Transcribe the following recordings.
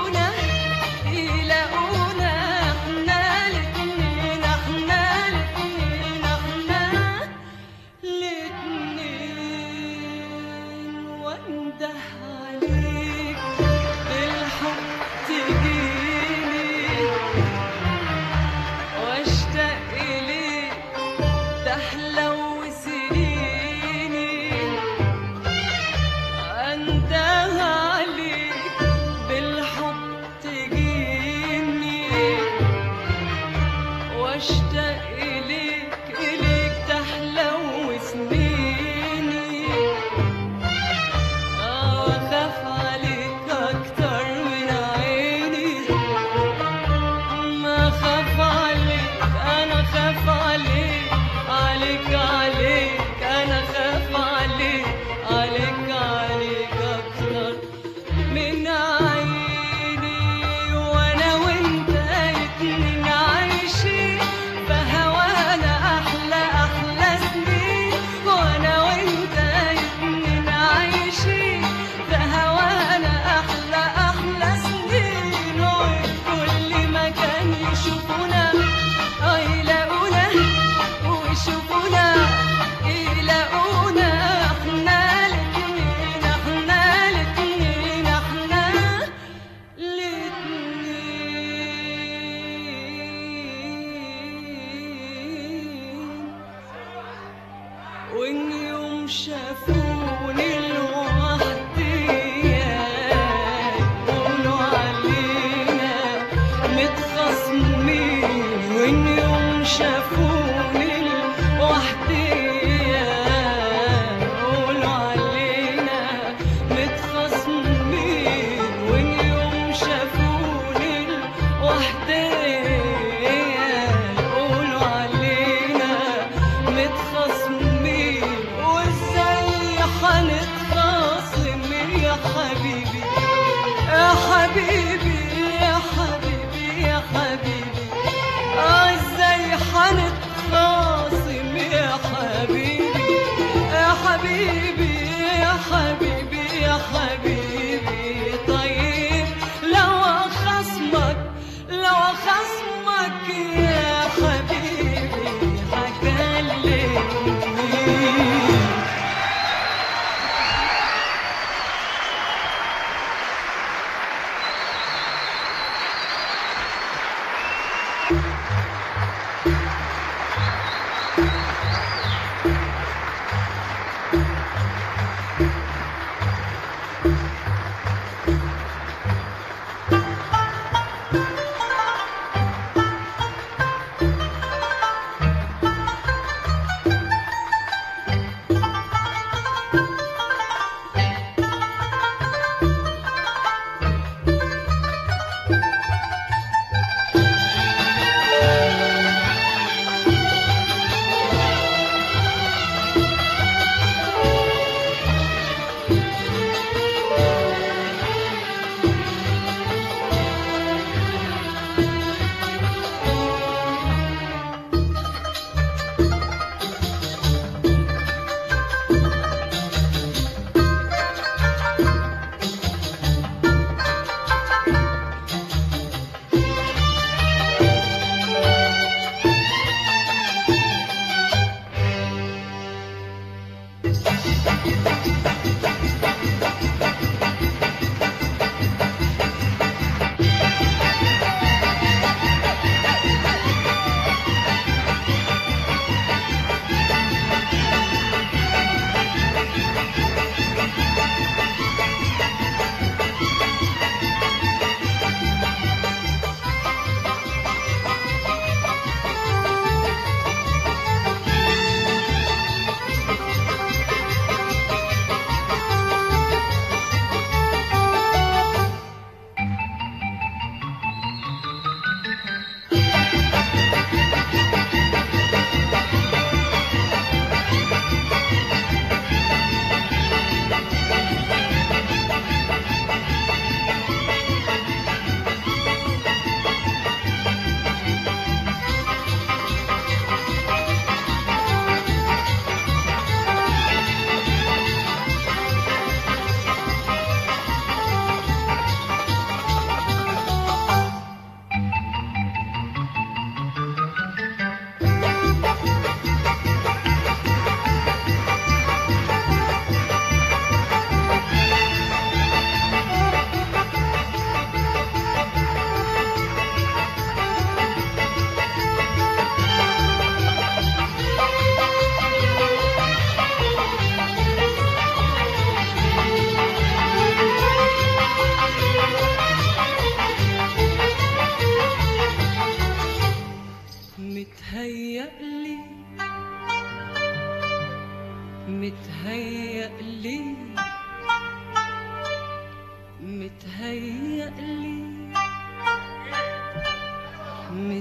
يلاقونا يلاقونا احنا الاتنين احنا الاتنين احنا الاتنين وانده عليك بالحب تجيني واشتاق اليك تحلو سنيني انده عليك بالحب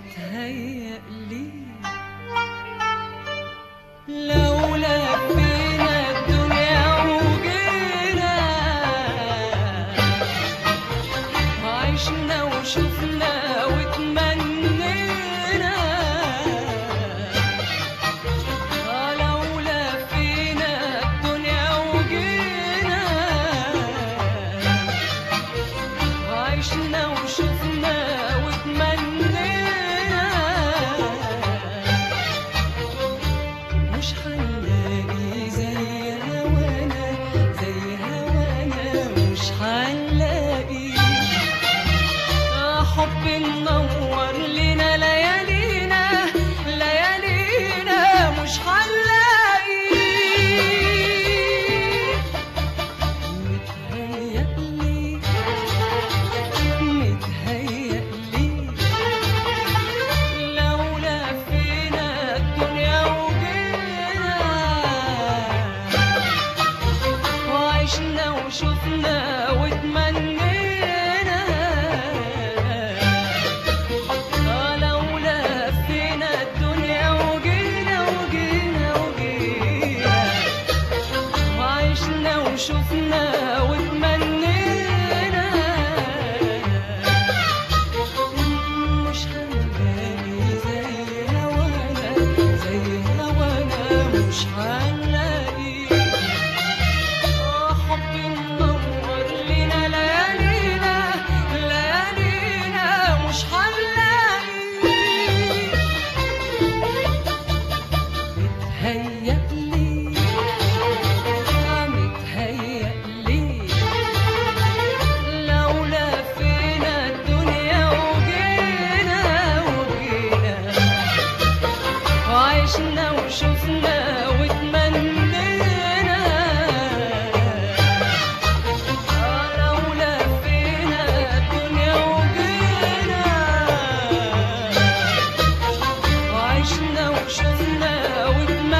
متهيألي لو لفينا الدنيا وجينا عشنا وشفنا وتمنينا آه لو لفينا الدنيا وجينا عشنا وشفنا وتمنينا مش هنلاقي زي هوانا زي هوانا مش هنلاقي آه حب منور لنا ليالينا ليالينا مش هنلاقي متهيألي متهيألي لو لفينا الدنيا وجينا وعشنا وشفنا وتمنينا آه لو لفينا الدنيا وجينا وجينا وجينا وعشنا وشفنا وتمنينا مش هنلاقي زي هوانا زي هوانا مش هنلاقي آه حب منور لنا ليالينا ليالينا مش هنلاقي متهيألي آه متهيألي لو لفينا الدنيا وجينا وجينا وعشنا وشفنا وتمنينا آه لو لفينا الدنيا وجينا وعشنا وشفنا وتمنينا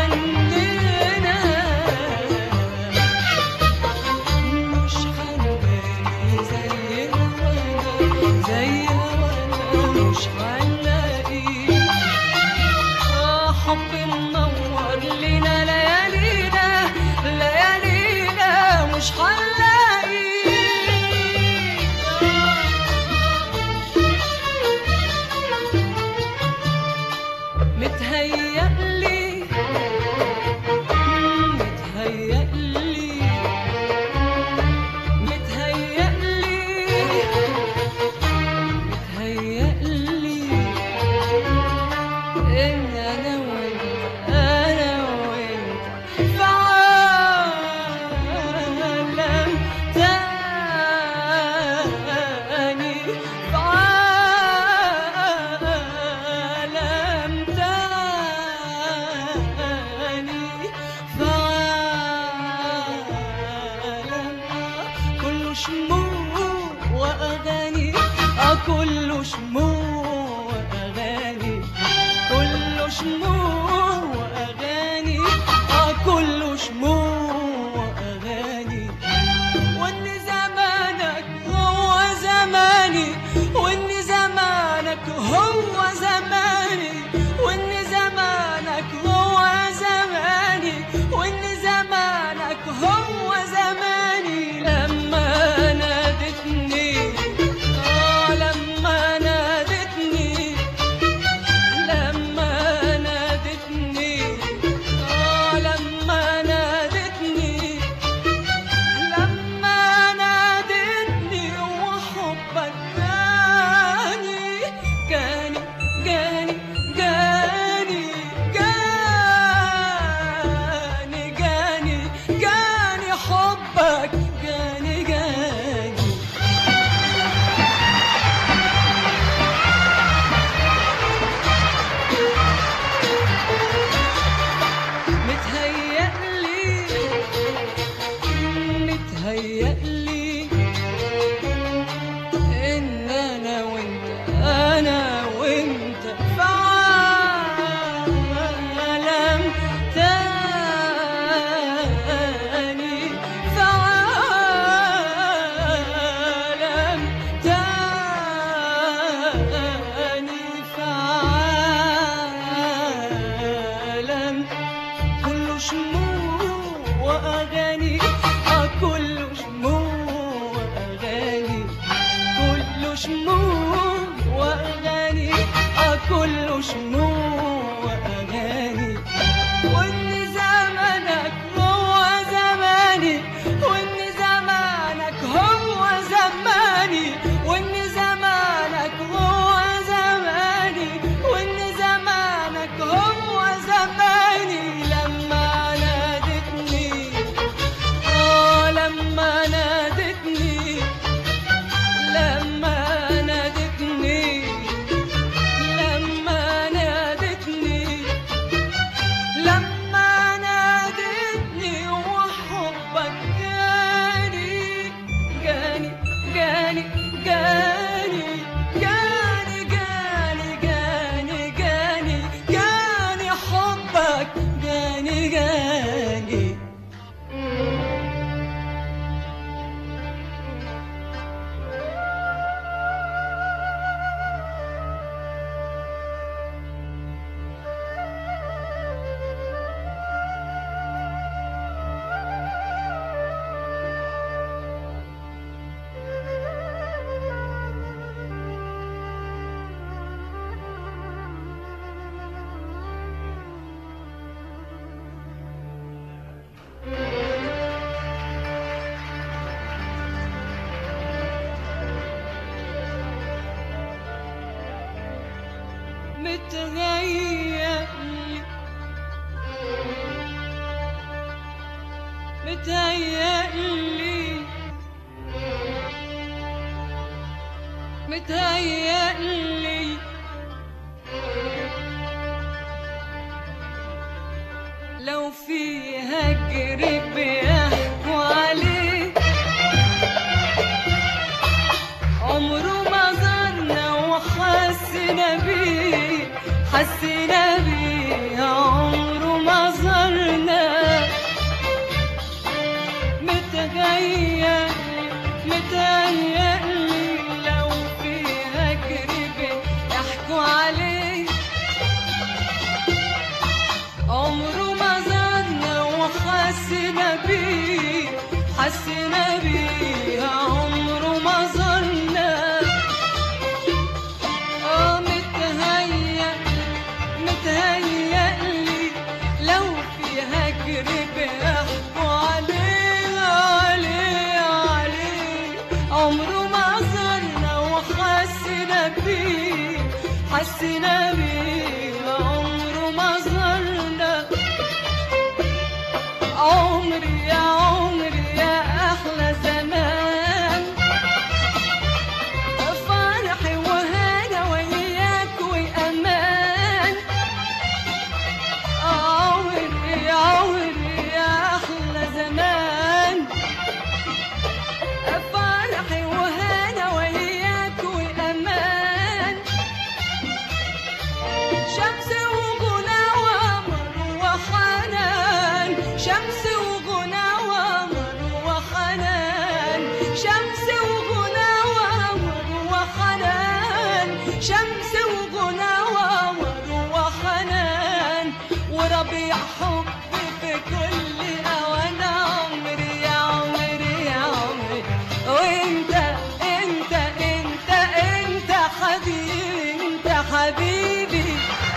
مش هنلاقي زي هوانا زي هوانا مش هنلاقي آه حب منور لنا ليالينا ليالينا مش هنلاقي متهيألي متهيألي متهيألي متهيألي إن أنا وأنت أنا وأنت في عالم تاني في عالم تاني في عالم كله شموع وأغاني آه كله شموع وأغاني كله شموع وأغاني آه كله شموع وأغاني وإن زمانك هو زماني وإن زمانك هو زماني وإن زمانك هو زماني وإن زمانك هو زماني لما نادتني آه لما نادتني كله شموع وأغاني وإن زمانك هو زماني وإن زمانك هو زماني وإن زمانك هو زماني وإن زمانك هو زماني لما نادتني آه لما نادتني لما نادتني لما نادتني لما نادتني وحبك جاني جاني جاني جاني جاني جاني جاني جاني جاني حبك جاني جاني متهيألي متهيألي متهيألي لو في هجر بيحكوا عليه عمره ما زارنا وحسنا بيه حسنا بيه عمره ما زارنا متهيألي متهيألي لو في هجر بيحكوا عليه عمره ما زارنا وحسنا بيه حسنا بيه عمره ما زارنا اه متهيأ متهيألي لو في هجر بيحكوا عليه عليه عليه عمره ما زارنا وحسنا بيه حسنا بيه عمره ما زارنا عمري يا عمري يا أحلى زمان فرحي وهنا وياك وأمان عمري يا عمري يا أحلى زمان فرحي وهنا وياك وأمان شمس وغنى وقمر وحنان شمس وغنى وقمر وحنان شمس وغنى وقمر وحنان شمس وغنى وقمر وحنان وربيع حب في كل اوان عمري يا عمري يا عمري وانت انت انت انت حبيبي انت حبيبي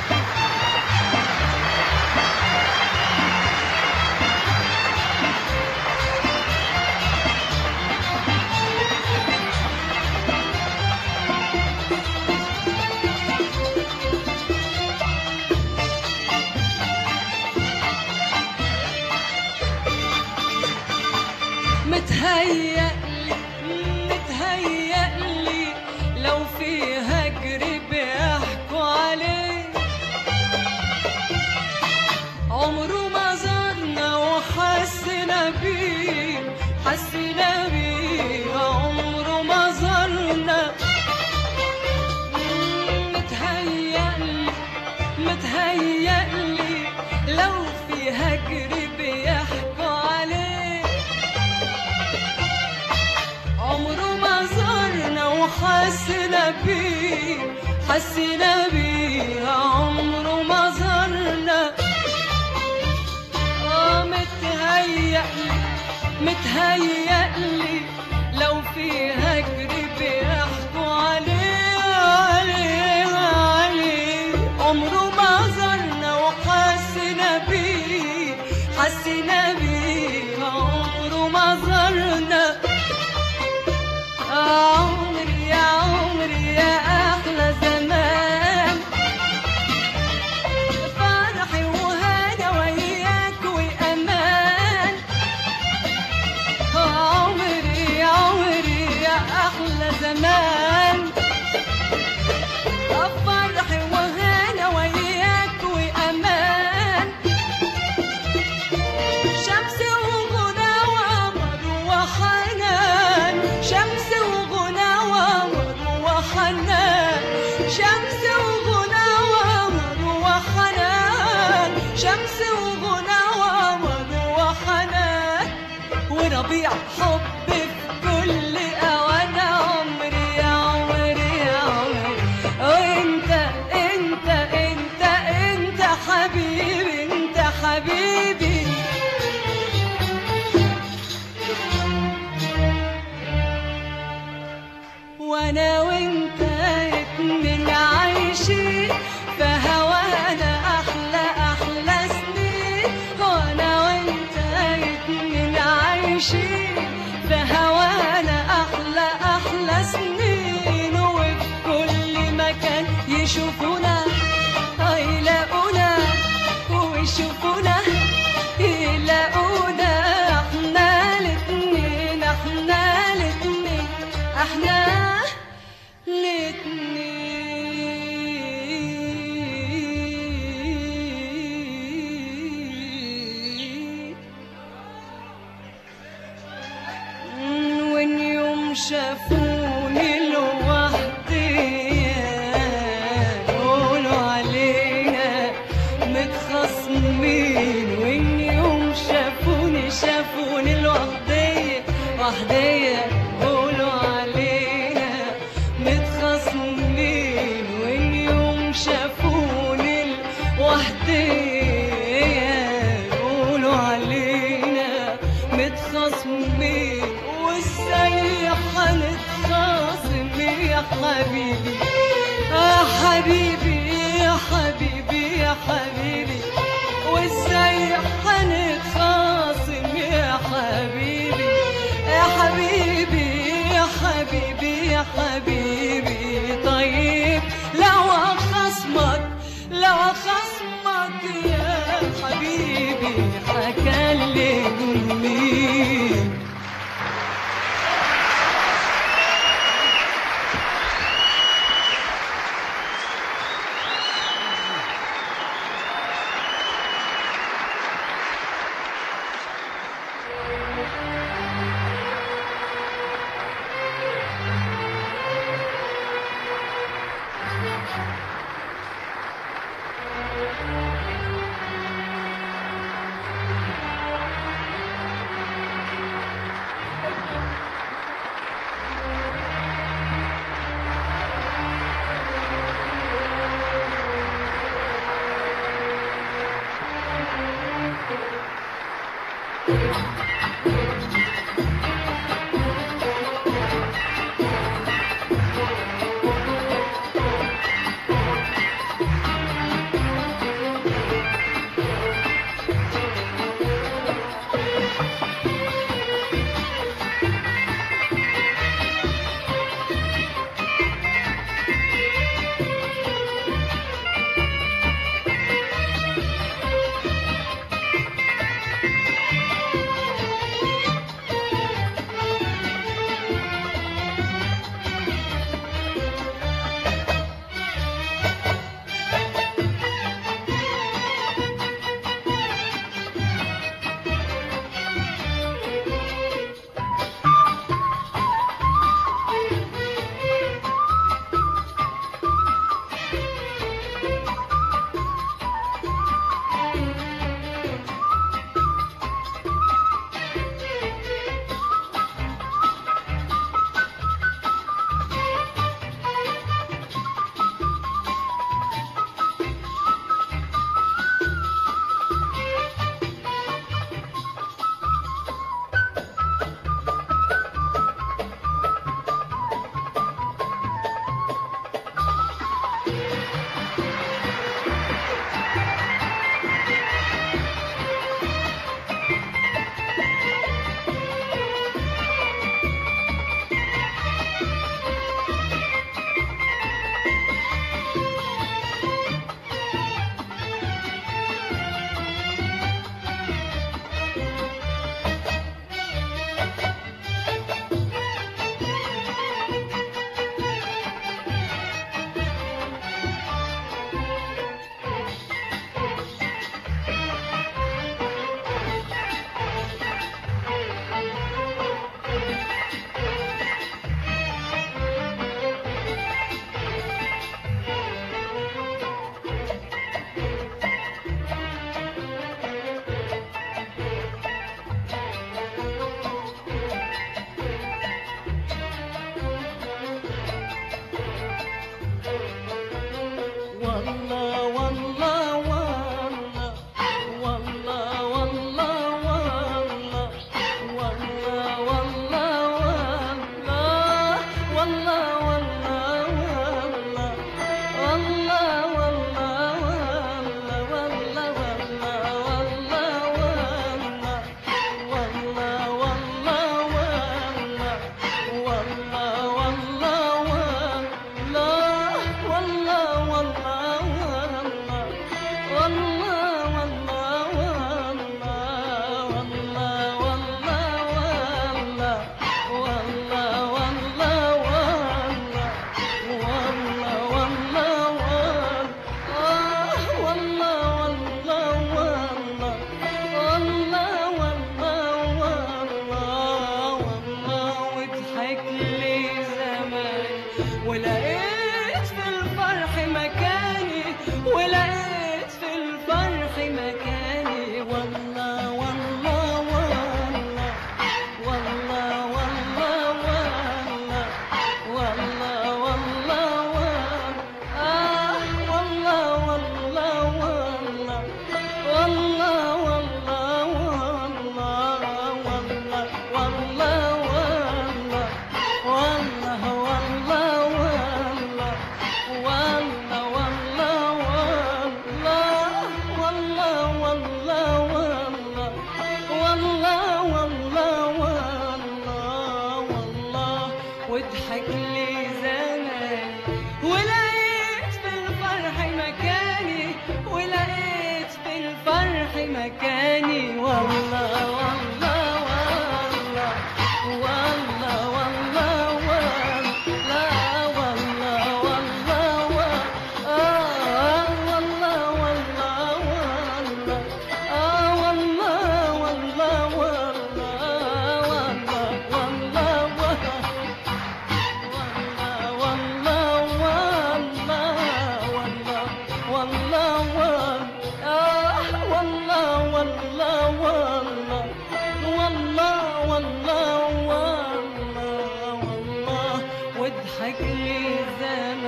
متهيألي متهيألي لو في هجر بيحكوا عليه عمره ما زارنا وحسنا بيه حسنا بيه عمره ما زارنا متهيألي متهيألي لو في هجر بيحكوا عليه عمره ما زارنا وحسنا بيه حسنا بيه عمره ما زارنا اه متهيألي متهيألي لو في هجر بيحكوا عليه عليه عليه ضيع حب في كل اوان عمري يا عمري يا عمري وانت انت انت انت حبيبي انت حبيبي وانا وانت اتنين عايشين فهوانا احلى احلى سنين وانا وانت اتنين عايشين فهوانا احلى احلى سنين وفي كل مكان يشوفونا يلاقونا ويشوفونا يلاقونا احنا الاتنين احنا الاتنين احنا الاتنين وين يوم شافوني لوحدي يقولوا علينا متخاصمين وين يوم شافوني شافوني لوحدي وحدي يقولوا علينا متخاصمين وين يوم شافوني لوحدي يقولوا علينا متخاصمين وازاي هنتخاصم يا حبيبي يا حبيبي يا حبيبي يا حبيبي وازاي هنتخاصم يا حبيبي يا حبيبي يا حبيبي يا حبيبي طيب لو خصمك لو خصمك يا حبيبي هكلم مين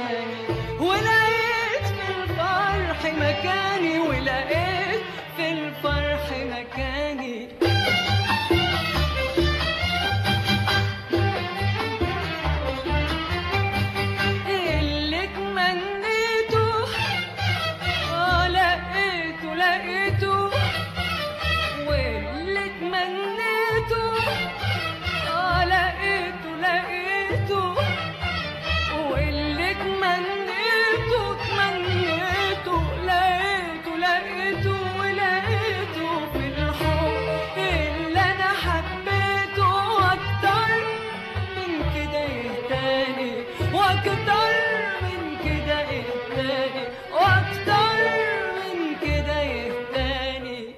مكاني ولقيت في الفرح مكاني ولقيت في الفرح مكاني اللي تمنيته اه لقيته لقيته واللي تمنيته اه لقيته لقيته واللي تمنيته تمنيته لقيته لقيته ولقيته في الحب اللي انا حبيته اكتر من كده يهتاني واكتر من كده يهتاني واكتر من كده يهتاني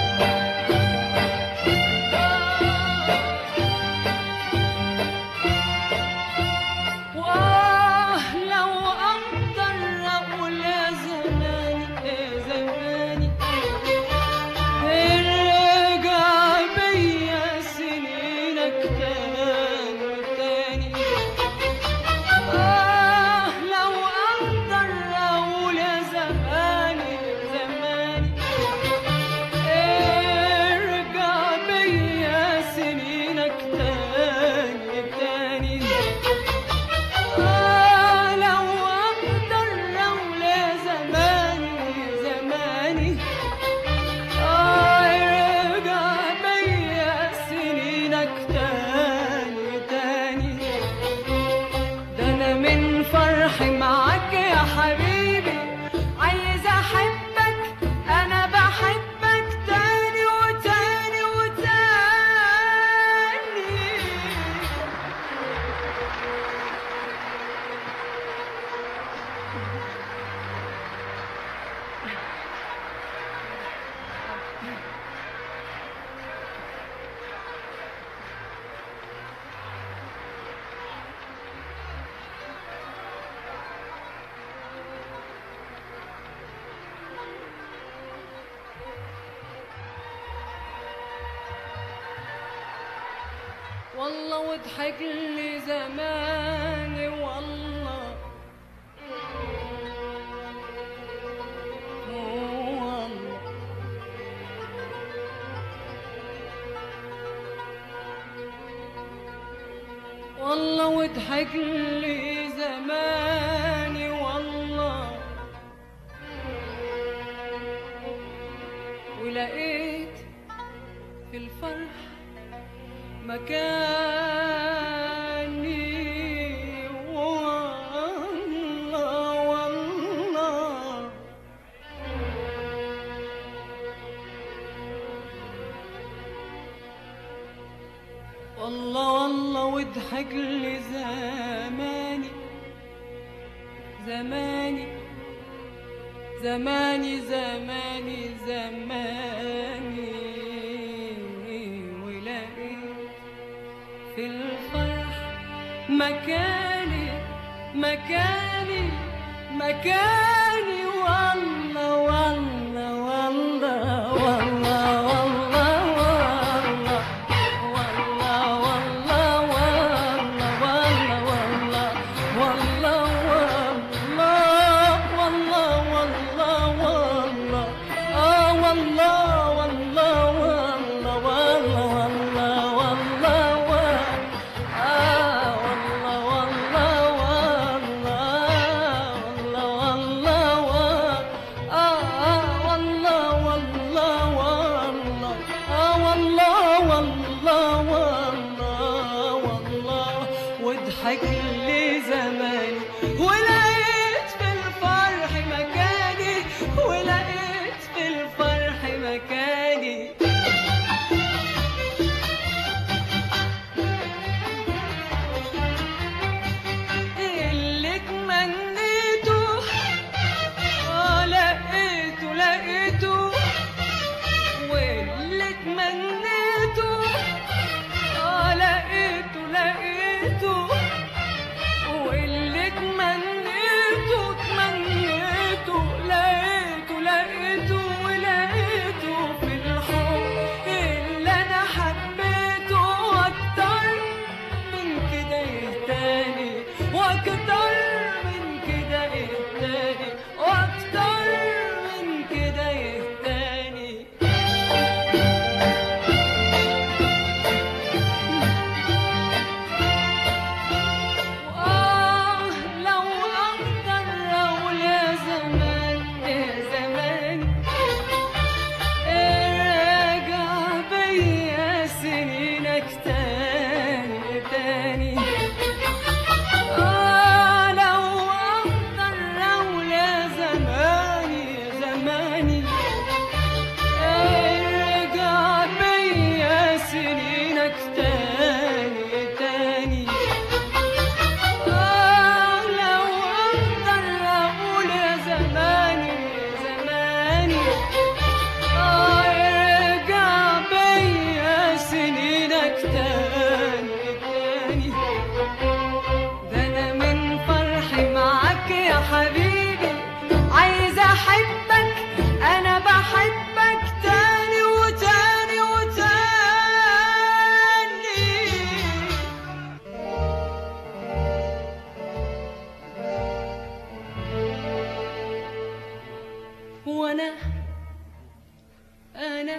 وآه لو أقدر أقول يا زماني يا زماني ارجع بيا سنينك تاني تاني آه لو أقدر أقول يا زماني زماني ارجع بيا سنينك تاني تاني آه لو أقدر أقول يا زماني زماني آه ارجع بيا سنينك تاني تاني ده أنا من فرحي معاك يا حبيبي عايز أحبك أنا بحبك تاني وتاني وتاني والله وضحك لي زماني والله والله والله وضحك لي زماني والله ولقيت في الفرح مكاني والله والله والله والله واضحك لي زماني زماني زماني زماني زماني ولقيت في الفرح مكاني مكاني مكاني والله والله والله والله والله والله والله والله والله والله والله والله والله والله آه والله والله والله والله والله والله آه والله والله والله والله والله أنا أنا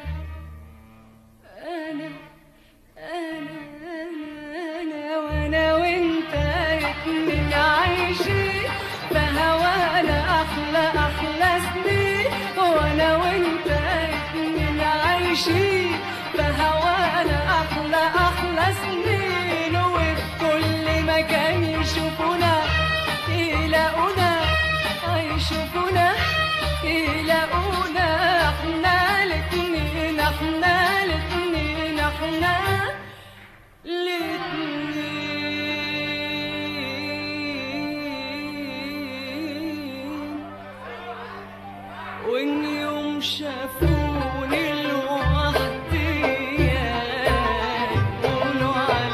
أنا أنا أنا أنا وأنا وأنت اتنين عايشين فهوانا أحلى أحلى سنين وأنا وأنت اتنين عايشين فهوانا أحلى أحلى سنين وفي كل مكان يشوفونا يلاقونا يشوفونا يلاقونا احنا الاتنين احنا الاتنين احنا الاتنين وان يوم شافوني لوحدي يقولوا علي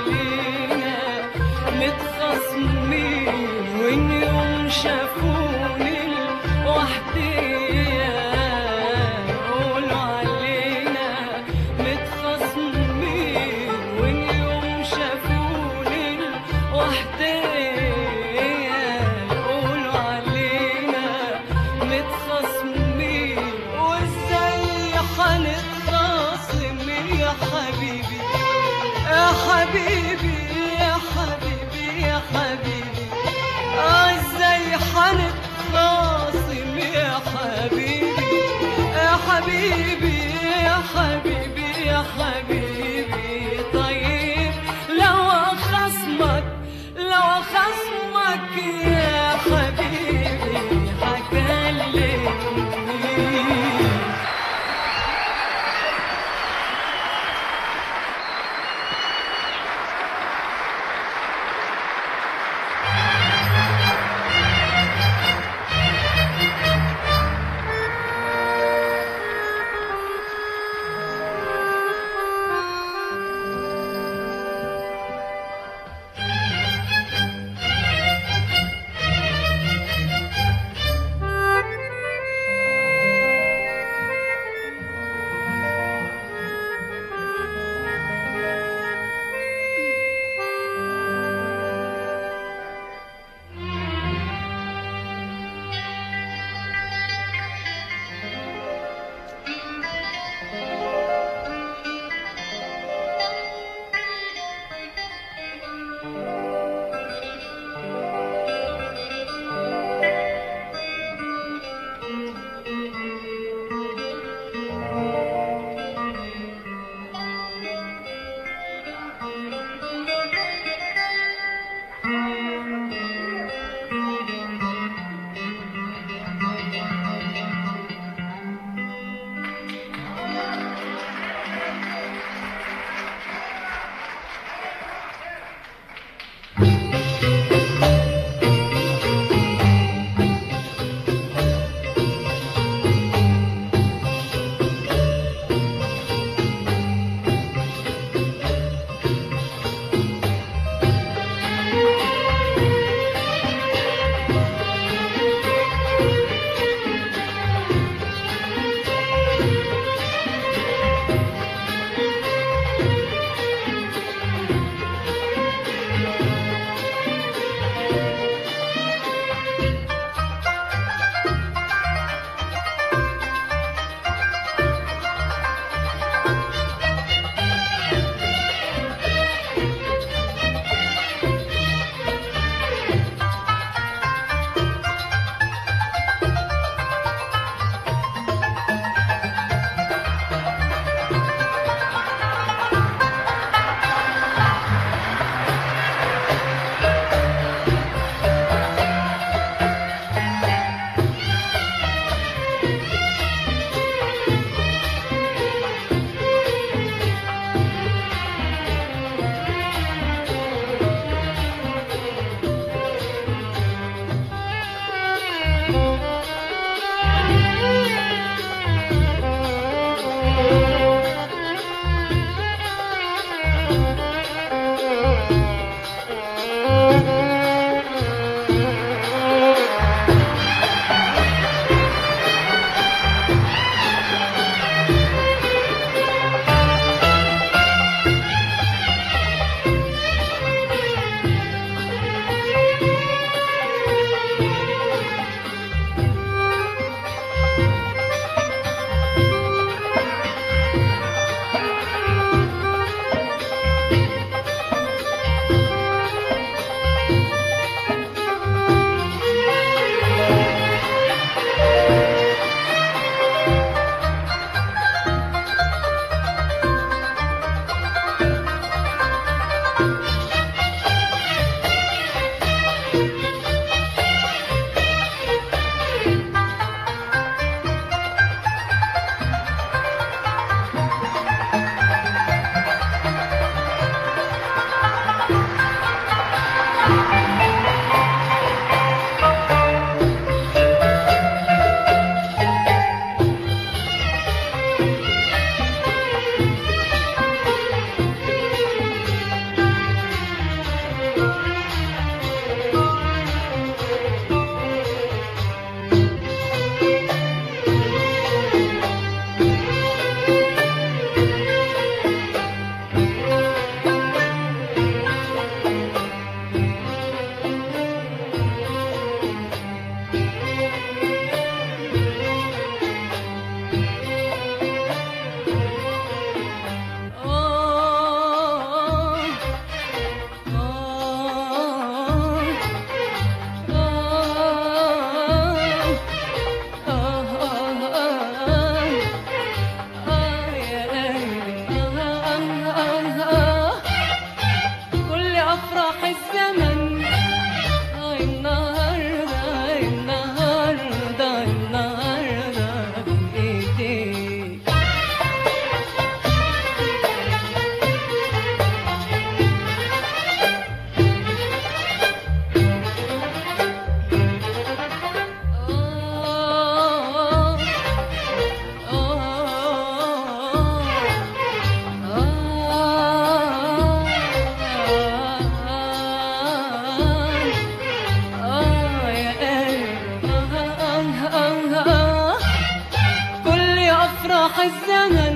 الزمن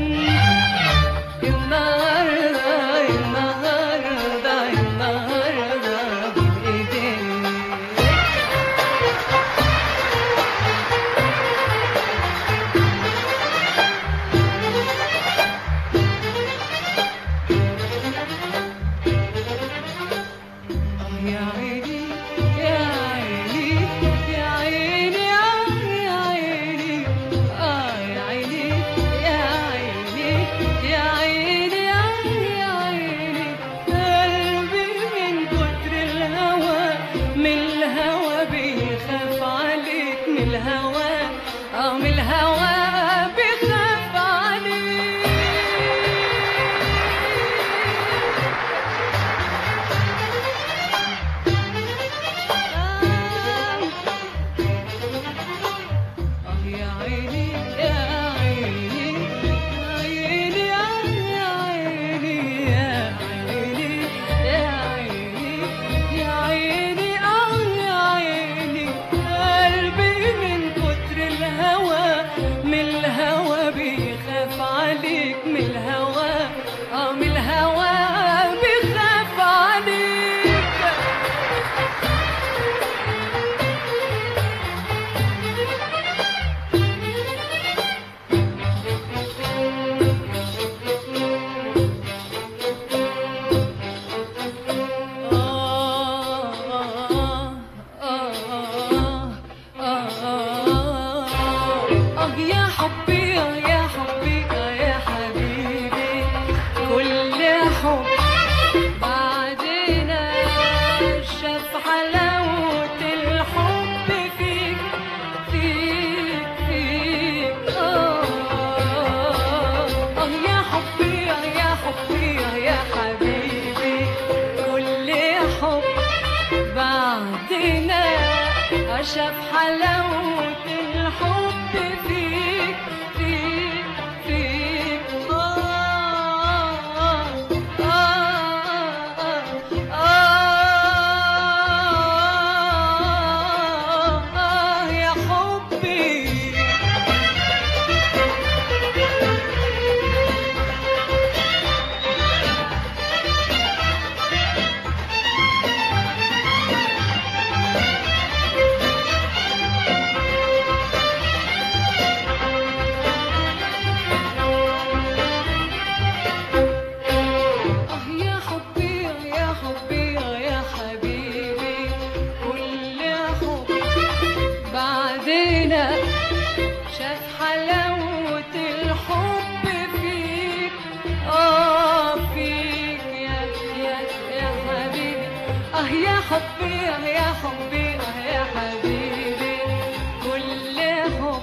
النهارده النهارده النهارده بإيديك يا عيني يا عيني يا عيني يا عيني آه يا عيني يا عيني يا عيني يا عيني قلبي من كتر الهوى من الهوى بيخاف عليك من الهوى اه من الهوى بيخاف عليك آه يا عيني يا عيني يا عيني يا عيني يا عيني يا عيني يا عيني آه يا عيني قلبي من كتر الهوى من الهوى بيخاف عليك من الهوى آه من الهوى بيخاف عليك آه يا حبي آه يا حبي آه يا حبيبي كل حب بعدنا شاف حلاوة الحب فيك فيك فيك آه آه يا حبي آه يا حبي آه يا حبيبي كل حب بعدنا شاف حلاوة الحب فيك فيك فيك آه آه آه آه آه يا حبي آه يا حبي آه يا حبي آه يا حبيبي كل حب بعدنا شاف حلاوة الحب فيك آه فيك يا يا يا حبيبي آه يا حبي آه يا حبي آه يا حبيبي كل حب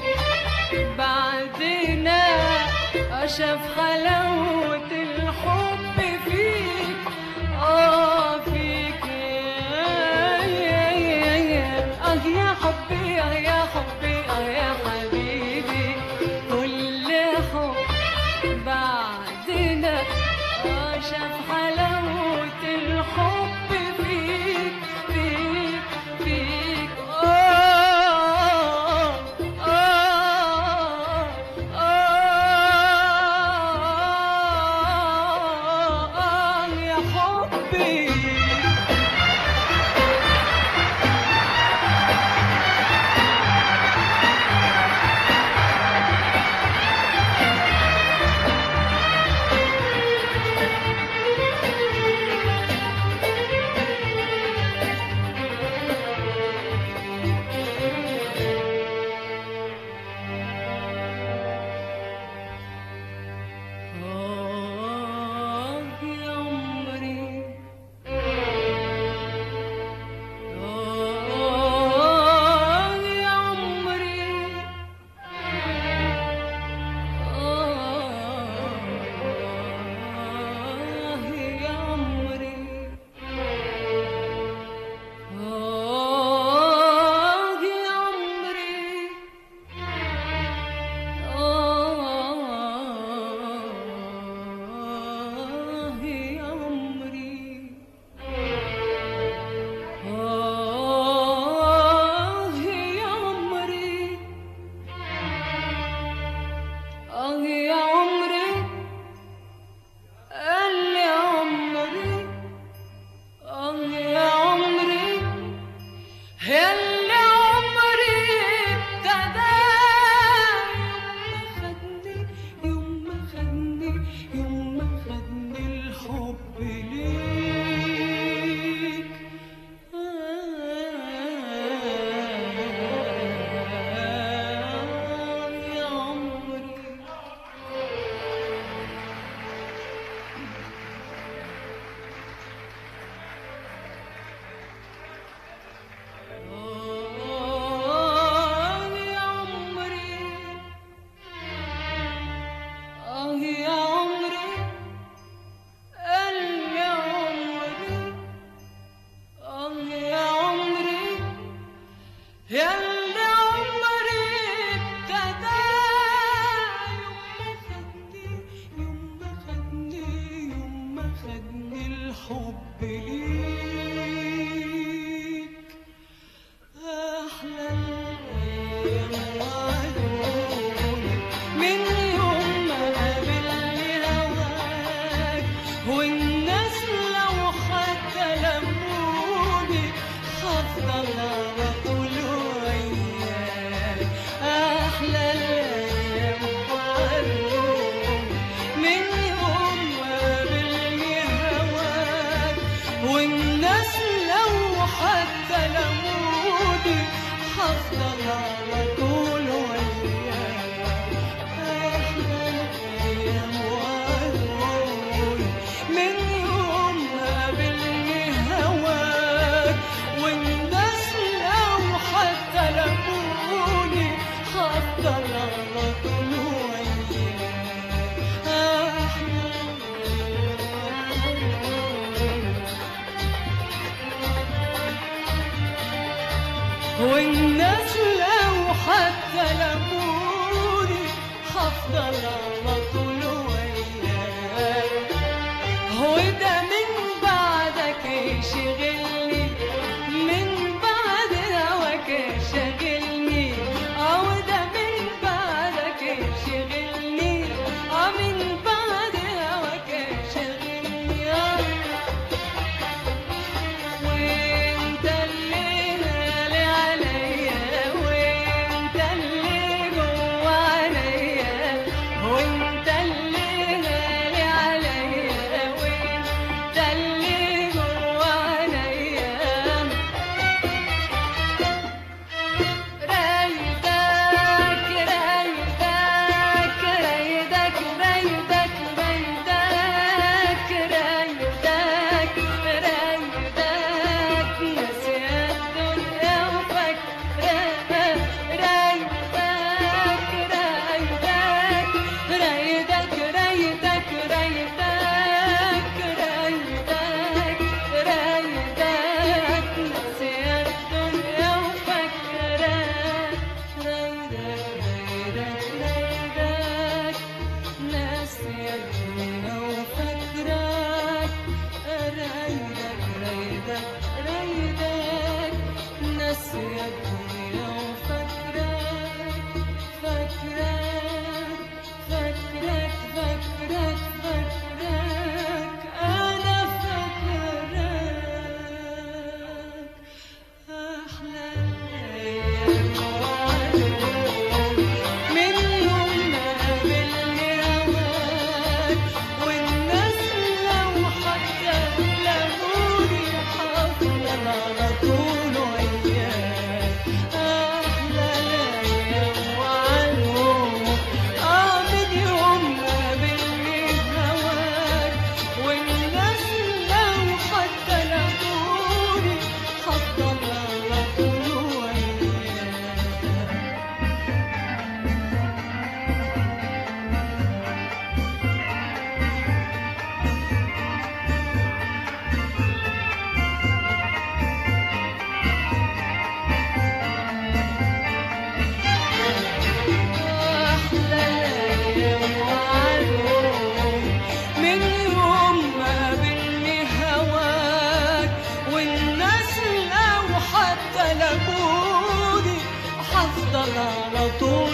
بعدنا شاف حلاوة الحب فيك آه فيك يا يا يا يا آه يا حبي آه يا حبي آه يا حبيبي كل حب بعدنا آه شاف حلاوة الحب فيك فيك فيك آه آه آه آه يا حبي هفضل على طول وياك أحلى الأيام وأقول من يوم ما قابلني هواك والناس لو حتى لقوني هفضل على طول وياك أحلى والناس لو حتى لموني هفضل على طول وياك هو ده من بعدك يشغلني من بعد هواك يشغلني اه ده من بعدك يشغلني اه من بعد هواك يشغلني آه وانت اللي غالي عليا وانت اللي جوا عينيا وانت اللي غالي عليا وانت اللي جوا عينيا رايدك رايدك رايدك رايدك رايدك رايدك رايدك ناسي الدنيا وفاكراها رايدك رايدك رايدك رايدك رايدك رايدك رايدك ناسي الدنيا وفاكراها رايدك رايدك رايدك ناسي الدنيا وفاكراك رايدك رايدك رايدك ناسي الدنيا وفاكراك فاكراك فاكراك فاكراك فاكراك أنا فاكراك أحلى الأيام وعدوك من يوم ما قابلني هواك والناس لو حتى لموني هفضل على طول وياك أحلى الأيام وعدوك آه من يوم ما قابلني هواك والناس لو حتى لموني هفضل على طول وياك أحلى الأيام وعدوك من يوم ما قابلني هواك والناس لو حتى لقوني هفضل على طول